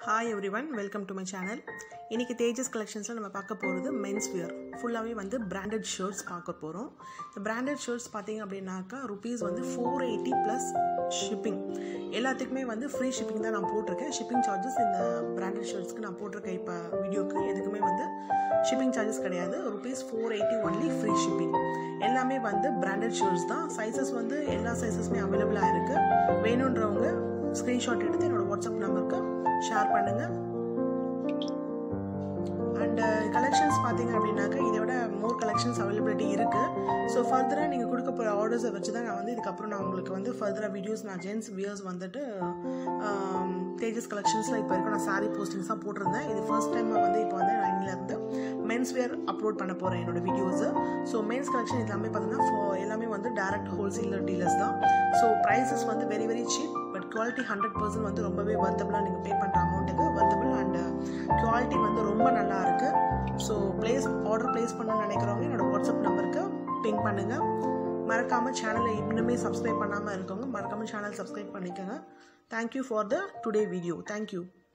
hi everyone welcome to my channel இன்றைக்கி தேஜஸ் கலெக்ஷன்ஸில் நம்ம பார்க்க போகிறது மென்ஸ் வியர் ஃபுல்லாகவே வந்து பிராண்டட் ஷர்ட்ஸ் பார்க்க போகிறோம் இந்த பிராண்டட் ஷர்ட்ஸ் பார்த்தீங்க அப்படின்னாக்கா ருபீஸ் வந்து ஃபோர் எயிட்டி ப்ளஸ் ஷிப்பிங் எல்லாத்துக்குமே வந்து ஃப்ரீ ஷிப்பிங் தான் நான் போட்டிருக்கேன் ஷிப்பிங் சார்ஜஸ் இந்த பிராண்டட் ஷர்ட்ஸ்க்கு நான் போட்டிருக்கேன் இப்போ வீடியோக்கு எதுக்குமே வந்து ஷிப்பிங் சார்ஜஸ் கிடையாது rupees four eighty only free shipping எல்லாமே வந்து பிராண்டட் ஷர்ட்ஸ் தான் சைஸஸ் வந்து எல்லா சைஸஸுமே அவைலபிளாக இருக்குது வேணுன்றவங்க ஸ்க்ரீன்ஷாட் எடுத்து என்னோடய வாட்ஸ்அப் நம்பருக்கு ஷேர் பண்ணுங்கள் அண்டு கலெக்ஷன்ஸ் பார்த்தீங்க அப்படின்னாக்கா இதை விட மோர் கலெக்ஷன்ஸ் அவைலபிலிட்டி இருக்குது ஸோ ஃபர்தராக நீங்கள் கொடுக்க போகிற ஆர்டர்ஸை வச்சு தான் நான் வந்து இதுக்கப்புறம் நான் உங்களுக்கு வந்து ஃபர்தராக வீடியோஸ் நான் ஜென்ஸ் வியர்ஸ் வந்துட்டு ஆம், தேஜஸ் கலெக்ஷன்ஸில் இப்போ இருக்க நான் சாரீ போஸ்டிங்ஸ் தான் போட்டிருந்தேன் இது ஃபர்ஸ்ட் டைம் வந்து இப்போ வந்து நான் இன்னிலேருந்து மென்ஸ் வேர் அப்லோட் பண்ண போகிறேன் என்னோட வீடியோஸு ஸோ மென்ஸ் கலெக்ஷன் எல்லாமே பார்த்தீங்கன்னா for எல்லாமே வந்து டேரக்ட் ஹோல்சேலர் டீலர்ஸ் தான் ஸோ ப்ரைஸஸ் வந்து very very cheap but quality hundred percent வந்து ரொம்பவே வர்த்தபிளாக நீங்கள் பே பண்ணுற அமௌண்ட்டுக்கு வர்த்தபிள் அண்ட் குவாலிட்டி வந்து ரொம்ப நல்லா இருக்குது ஸோ ப்ளேஸ் ஆர்டர் ப்ளேஸ் பண்ணணும்னு நினைக்கிறவங்க என்னோட வாட்ஸ்அப் நம்பருக்கு பிங் பண்ணுங்கள் மறக்காமல் சேனலை இன்னுமே சப்ஸ்கிரைப் பண்ணாமல் இருக்கவங்க மறக்காமல் சேனல் சப்ஸ்கிரைப் பண்ணிக்கோங்க thank you for the today video thank you